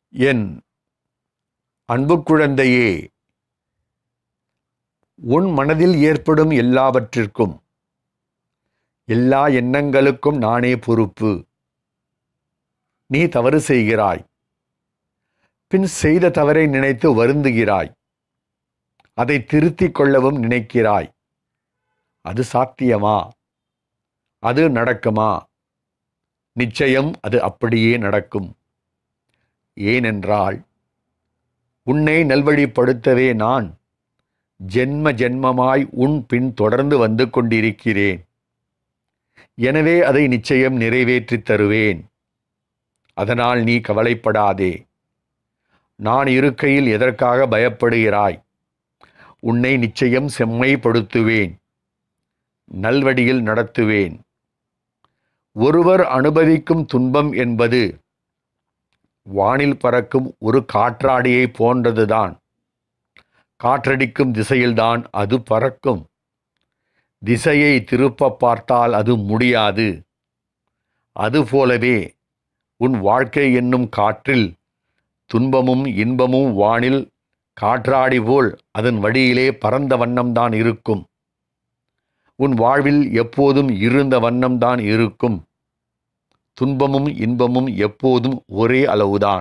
என் அன்பு குழந்தையே உன் மனதில் ஏற்படும் எல்லாவற்றிற்கும் எல்லா எண்ணங்களுக்கும் நானே பொறுப்பு நீ தவறு செய்கிறாய் பின் செய்த தவறை நினைத்து வருந்துகிறாய் அதை திருத்திக் கொள்ளவும் நினைக்கிறாய் அது சாத்தியமா அது நடக்குமா நிச்சயம் அது அப்படியே நடக்கும் ஏனென்றால் உன்னை நல்வழிப்படுத்தவே நான் ஜென்ம ஜென்மமாய் உன் பின் தொடர்ந்து வந்து கொண்டிருக்கிறேன் எனவே அதை நிச்சயம் நிறைவேற்றித் தருவேன் அதனால் நீ கவலைப்படாதே நான் இருக்கையில் எதற்காக பயப்படுகிறாய் உன்னை நிச்சயம் செம்மைப்படுத்துவேன் நல்வழியில் நடத்துவேன் ஒருவர் அனுபவிக்கும் துன்பம் என்பது வானில் பறக்கும் ஒரு காற்றாடியை போன்றதுதான் காற்றடிக்கும் திசையில்தான் அது பறக்கும் திசையை திருப்ப பார்த்தால் அது முடியாது அதுபோலவே உன் வாழ்க்கை என்னும் காற்றில் துன்பமும் இன்பமும் வானில் காற்றாடி போல் அதன் வழியிலே பறந்த வண்ணம்தான் இருக்கும் உன் வாழ்வில் எப்போதும் இருந்த வண்ணம்தான் இருக்கும் துன்பமும் இன்பமும் எப்போதும் ஒரே அளவுதான்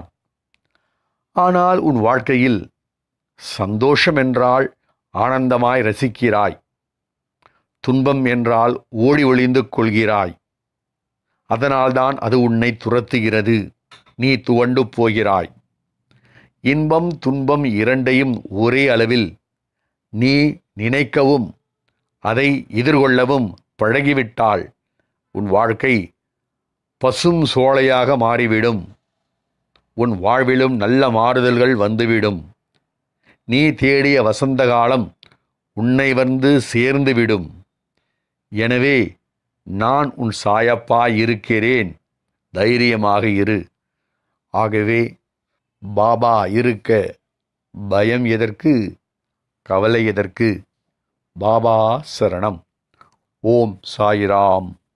ஆனால் உன் வாழ்க்கையில் சந்தோஷம் என்றால் ஆனந்தமாய் ரசிக்கிறாய் துன்பம் என்றால் ஓடி ஒளிந்து கொள்கிறாய் அதனால்தான் அது உன்னை துரத்துகிறது நீ துவண்டு போகிறாய் இன்பம் துன்பம் இரண்டையும் ஒரே அளவில் நீ நினைக்கவும் அதை எதிர்கொள்ளவும் பழகிவிட்டால் உன் வாழ்க்கை பசும் சோலையாக மாறிவிடும் உன் வாழ்விலும் நல்ல மாறுதல்கள் வந்துவிடும் நீ தேடிய வசந்த காலம் உன்னை வந்து சேர்ந்துவிடும் எனவே நான் உன் சாயப்பாய் இருக்கிறேன் தைரியமாக இரு ஆகவே பாபா இருக்க பயம் எதற்கு கவலை எதற்கு பாபா சரணம் ஓம் சாயிராம்